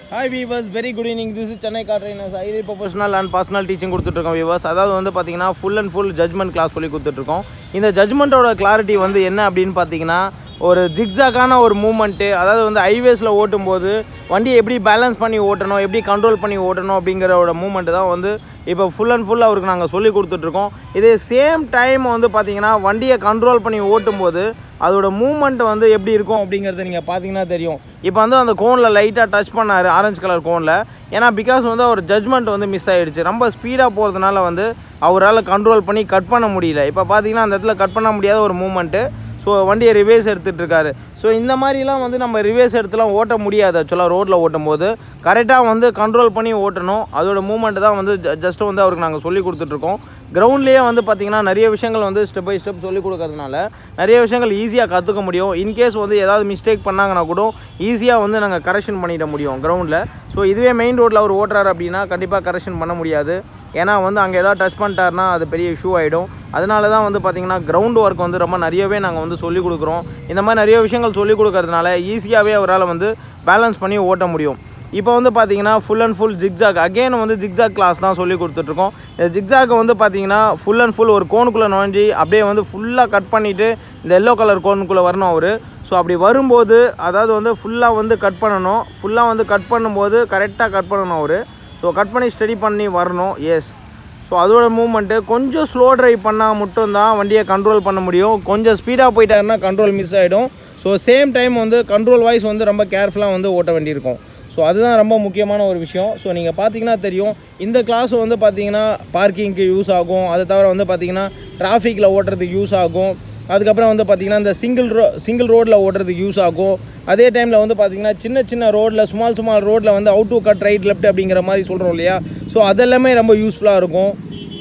hi viewers very good evening this is Chennai car trainers highly professional and personal teaching கொடுத்துட்ருக்கோம் viewers அதாவது வந்து பார்த்தீங்கன்னா full and full judgment class சொல்லி கொடுத்துட்ருக்கோம் இந்த ஜட்மெண்ட்டோட கிளாரிட்டி வந்து என்ன அப்படின்னு பார்த்தீங்கன்னா ஒரு ஜிக்ஸாக்கான ஒரு மூமெண்ட்டு அதாவது வந்து ஹைவேஸில் ஓட்டும்போது வண்டியை எப்படி பேலன்ஸ் பண்ணி ஓட்டணும் எப்படி கண்ட்ரோல் பண்ணி ஓட்டணும் அப்படிங்கிறோட மூமெண்ட்டு தான் வந்து இப்போ ஃபுல் அண்ட் ஃபுல் அவருக்கு நாங்கள் சொல்லி கொடுத்துட்ருக்கோம் இதே சேம் டைம் வந்து பார்த்தீங்கன்னா வண்டியை கண்ட்ரோல் பண்ணி ஓட்டும்போது அதோட மூமெண்ட் வந்து எப்படி இருக்கும் அப்படிங்கிறத நீங்கள் பார்த்தீங்கன்னா தெரியும் இப்போ வந்து அந்த கோனில் லைட்டாக டச் பண்ணார் ஆரஞ்சு கலர் கோனில் ஏன்னா பிகாஸ் வந்து அவர் ஜட்மெண்ட் வந்து மிஸ் ஆகிடுச்சு ரொம்ப ஸ்பீடாக போகிறதுனால வந்து அவரால் கண்ட்ரோல் பண்ணி கட் பண்ண முடியல இப்போ பார்த்தீங்கன்னா அந்த இடத்துல கட் பண்ண முடியாத ஒரு மூமெண்ட்டு ஸோ வண்டியை ரிவேஸ் எடுத்துகிட்டு இருக்காரு ஸோ இந்த மாதிரிலாம் வந்து நம்ம ரிவேஸ் எடுத்துலாம் ஓட்ட முடியாது ஆக்சுவலாக ரோட்டில் ஓட்டும் போது கரெக்டாக வந்து கண்ட்ரோல் பண்ணி ஓட்டணும் அதோட மூமெண்ட் தான் வந்து ஜஸ்ட் வந்து அவருக்கு நாங்கள் சொல்லி கொடுத்துட்ருக்கோம் கிரவுண்ட்லேயே வந்து பார்த்திங்கன்னா நிறைய விஷயங்கள் வந்து ஸ்டெப் பை ஸ்டெப் சொல்லி கொடுக்கறதுனால நிறைய விஷயங்கள் ஈஸியாக கற்றுக்க முடியும் இன்கேஸ் வந்து ஏதாவது மிஸ்டேக் பண்ணாங்கன்னா கூட ஈஸியாக வந்து நாங்கள் கரெக்ஷன் பண்ணிட முடியும் கிரவுண்டில் ஸோ இதுவே மெயின் ரோட்டில் அவர் ஓட்டுறாரு அப்படின்னா கண்டிப்பாக கரெக்ஷன் பண்ண முடியாது ஏன்னா வந்து அங்கே ஏதாவது டச் பண்ணிட்டாருன்னா அது பெரிய இஷ்யூ ஆகிடும் அதனால தான் வந்து பார்த்திங்கன்னா கிரவுண்ட் ஒர்க் வந்து ரொம்ப நிறையவே நாங்கள் வந்து சொல்லிக் கொடுக்குறோம் இந்த மாதிரி நிறைய விஷயங்கள் சொல்லிக் கொடுக்கறதுனால ஈஸியாகவே அவரால் வந்து பேலன்ஸ் பண்ணி ஓட்ட முடியும் இப்போ வந்து பார்த்தீங்கன்னா full and full zigzag again வந்து ஜிக்ஸாக் கிளாஸ் தான் சொல்லி கொடுத்துட்ருக்கோம் இந்த ஜிக்ஸாக்கை வந்து பார்த்தீங்கன்னா ஃபுல் அண்ட் ஃபுல் ஒரு கோனுக்குள்ளே நுழைஞ்சி அப்படியே வந்து ஃபுல்லாக கட் பண்ணிவிட்டு இந்த எல்லோ கலர் கோனுக்குள்ளே வரணும் அவர் ஸோ அப்படி வரும்போது அதாவது வந்து ஃபுல்லாக வந்து கட் பண்ணணும் ஃபுல்லாக வந்து கட் பண்ணும்போது கரெக்டாக கட் பண்ணணும் அவர் ஸோ கட் பண்ணி ஸ்டடி பண்ணி வரணும் எஸ் ஸோ அதோட மூமெண்ட்டு கொஞ்சம் ஸ்லோ ட்ரைவ் பண்ணால் மட்டும்தான் வண்டியை கண்ட்ரோல் பண்ண முடியும் கொஞ்சம் ஸ்பீடாக போயிட்டாருன்னா கண்ட்ரோல் மிஸ் ஆகிடும் ஸோ சேம் டைம் வந்து கண்ட்ரோல் வாய்ஸ் வந்து ரொம்ப கேர்ஃபுல்லாக வந்து ஓட்ட வேண்டியிருக்கும் ஸோ அதுதான் ரொம்ப முக்கியமான ஒரு விஷயம் ஸோ நீங்கள் பார்த்தீங்கன்னா தெரியும் இந்த கிளாஸ் வந்து பார்த்தீங்கன்னா பார்க்கிங்க்கு யூஸ் ஆகும் அது தவிர வந்து பார்த்தீங்கன்னா டிராஃபிக்கில் ஓட்டுறதுக்கு யூஸ் ஆகும் அதுக்கப்புறம் வந்து பார்த்திங்கன்னா இந்த சிங்கிள் ரோ சிங்கிள் ரோட்டில் ஓட்டுறதுக்கு யூஸ் ஆகும் அதே டைமில் வந்து பார்த்திங்கன்னா சின்ன சின்ன ரோட்டில் ஸ்மால் ஸ்மால் ரோட்டில் வந்து out to cut right left அப்படிங்கிற மாதிரி சொல்கிறோம் இல்லையா ஸோ அதெல்லாமே ரொம்ப யூஸ்ஃபுல்லாக இருக்கும்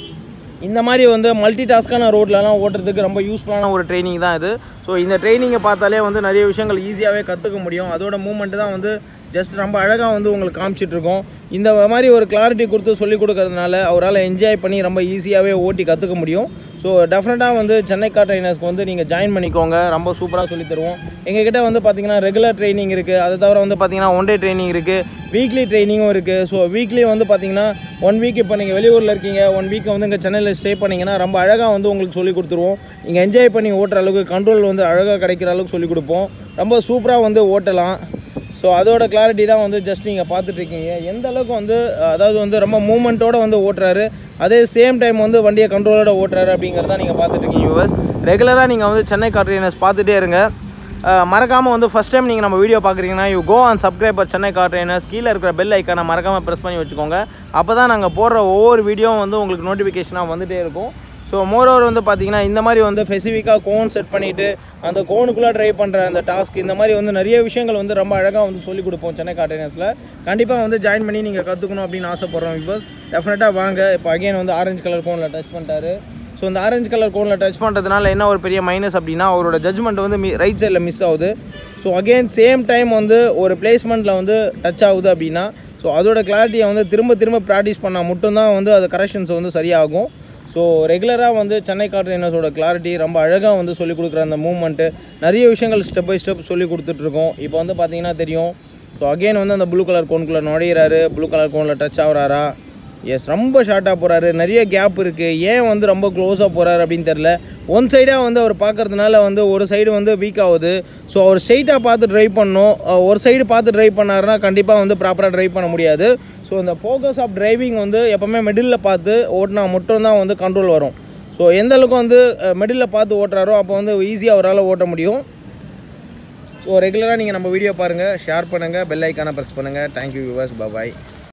இந்த மாதிரி வந்து மல்டி டாஸ்க்கான ரோட்லலாம் ஓட்டுறதுக்கு ரொம்ப யூஸ்ஃபுல்லான ஒரு ட்ரைனிங் தான் இது ஸோ இந்த ட்ரைனிங்கை பார்த்தாலே வந்து நிறைய விஷயங்கள் ஈஸியாகவே கற்றுக்க முடியும் அதோட மூமெண்ட்டு தான் வந்து ஜஸ்ட் ரொம்ப அழகாக வந்து உங்களுக்கு காமிச்சிட்ருக்கோம் இந்த மாதிரி ஒரு கிளாரிட்டி கொடுத்து சொல்லி கொடுக்கறதுனால அவரால் என்ஜாய் பண்ணி ரொம்ப ஈஸியாகவே ஓட்டி கற்றுக்க முடியும் ஸோ டெஃபினட்டாக வந்து சென்னை கார் ட்ரைனர்ஸ்க்கு வந்து நீங்கள் ஜாயின் பண்ணிக்கோங்க ரொம்ப சூப்பராக சொல்லி தருவோம் எங்ககிட்ட வந்து பார்த்தீங்கன்னா ரெகுலர் ட்ரைனிங் இருக்குது அது தவிர வந்து பார்த்தீங்கன்னா ஒன் டே ட்ரைனிங் இருக்குது வீக்லி ட்ரைனிங்கும் இருக்குது ஸோ வீக்லி வந்து பார்த்தீங்கன்னா ஒன் வீக் இப்போ நீங்கள் வெளியூரில் இருக்கீங்க ஒன் வீக் வந்து இங்கே சென்னையில் ஸ்டே பண்ணிங்கன்னா ரொம்ப அழகாக வந்து உங்களுக்கு சொல்லிக் கொடுத்துருவோம் நீங்கள் என்ஜாய் பண்ணி ஓட்டுற அளவுக்கு கண்ட்ரோல் வந்து அழகாக கிடைக்கிற அளவுக்கு சொல்லிக் கொடுப்போம் ரொம்ப சூப்பராக வந்து ஓட்டலாம் ஸோ அதோட கிளாரிட்டி தான் வந்து ஜஸ்ட் நீங்கள் பார்த்துட்ருக்கீங்க எந்த அளவுக்கு வந்து அதாவது வந்து ரொம்ப மூமெண்ட்டோடு வந்து ஓட்டுறாரு அதே சேம் டைம் வந்து வண்டியை கண்ட்ரோலோட ஓட்டுறாரு அப்படிங்கிறத நீங்கள் பார்த்துட்ருக்கீங்க யூவர்ஸ் ரெகுலராக நீங்கள் வந்து சென்னை கார் ட்ரைனர்ஸ் பார்த்துட்டே இருங்க மறக்காமல் வந்து ஃபஸ்ட் டைம் நீங்கள் நம்ம வீடியோ பார்க்குறீங்கன்னா you go and subscriber Chennai car trainers கீழே இருக்கிற பெல் ஐக்கானை மறக்காமல் ப்ரெஸ் பண்ணி வச்சுக்கோங்க அப்போ தான் நாங்கள் போடுற ஒவ்வொரு வீடியோவும் வந்து உங்களுக்கு நோட்டிஃபிகேஷனாக வந்துகிட்டே இருக்கும் ஸோ மோரோவர் வந்து பார்த்தீங்கன்னா இந்த மாதிரி வந்து ஸ்பெசிஃபிக்காக கோன் செட் பண்ணிவிட்டு அந்த கோனுக்குள்ளே ட்ரைவ் பண்ணுற அந்த டாஸ்க் இந்த மாதிரி வந்து நிறைய விஷயங்கள் வந்து ரொம்ப அழகாக வந்து சொல்லிக் கொடுப்போம் சென்னை கார்டனர்ஸில் கண்டிப்பாக வந்து ஜாயின் பண்ணி நீங்கள் கற்றுக்கணும் அப்படின்னு ஆசைப்பட்றோம் பிகாஸ் டெஃபினட்டாக வாங்க இப்போ அகைன் வந்து ஆரஞ்சு கலர் கோனில் டச் பண்ணிட்டாரு ஸோ இந்த ஆரஞ்சு கலர் கோனில் டச் பண்ணுறதுனால என்ன ஒரு பெரிய மைனஸ் அப்படின்னா அவரோட ஜட்ஜ்மெண்ட் வந்து மி ரைட் சைடில் மிஸ் ஆகுது ஸோ அகெயின் சேம் டைம் வந்து ஒரு பிளேஸ்மெண்ட்டில் வந்து டச் ஆகுது அப்படின்னா ஸோ அதோட கிளாரிட்டியை வந்து திரும்ப திரும்ப ப்ராக்டிஸ் பண்ணால் மட்டும்தான் வந்து அது கரெக்ஷன்ஸ் வந்து சரியாகும் ஸோ ரெகுலராக வந்து சென்னை கார் ட்ரைனர்ஸோட கிளாரிட்டி ரொம்ப அழகாக வந்து சொல்லிக் கொடுக்குற அந்த மூவ்மெண்ட்டு நிறைய விஷயங்கள் ஸ்டெப் பை ஸ்டெப் சொல்லி கொடுத்துட்ருக்கோம் இப்போ வந்து பார்த்தீங்கன்னா தெரியும் ஸோ அகெயின் வந்து அந்த ப்ளூ கலர் கோனுக்குள்ளே நுழையிறாரு ப்ளூ கலர் கோனில் டச் ஆகுறாரா எஸ் ரொம்ப ஷார்ட்டாக போகிறாரு நிறைய கேப் இருக்குது ஏன் வந்து ரொம்ப க்ளோஸாக போகிறாரு அப்படின்னு தெரில ஒன் சைடாக வந்து அவர் பார்க்கறதுனால வந்து ஒரு சைடு வந்து வீக் ஆகுது ஸோ அவர் ஸ்ட்ரைட்டாக பார்த்து ட்ரைவ் பண்ணணும் ஒரு சைடு பார்த்து ட்ரைவ் பண்ணாருன்னா கண்டிப்பாக வந்து ப்ராப்பராக ட்ரைவ் பண்ண முடியாது ஸோ இந்த ஃபோக்கஸ் ஆஃப் டிரைவிங் வந்து எப்போவுமே மிடில் பார்த்து ஓட்டினா மட்டும்தான் வந்து கண்ட்ரோல் வரும் ஸோ எந்த அளவுக்கு வந்து மிடில் பார்த்து ஓட்டுறாரோ அப்போ வந்து ஈஸியாக அவரால் ஓட்ட முடியும் ஸோ ரெகுலராக நீங்கள் நம்ம வீடியோ பாருங்கள் ஷேர் பண்ணுங்கள் பெல் ஐக்கானை ப்ரெஸ் பண்ணுங்கள் தேங்க்யூ வியூவர்ஸ் பாய்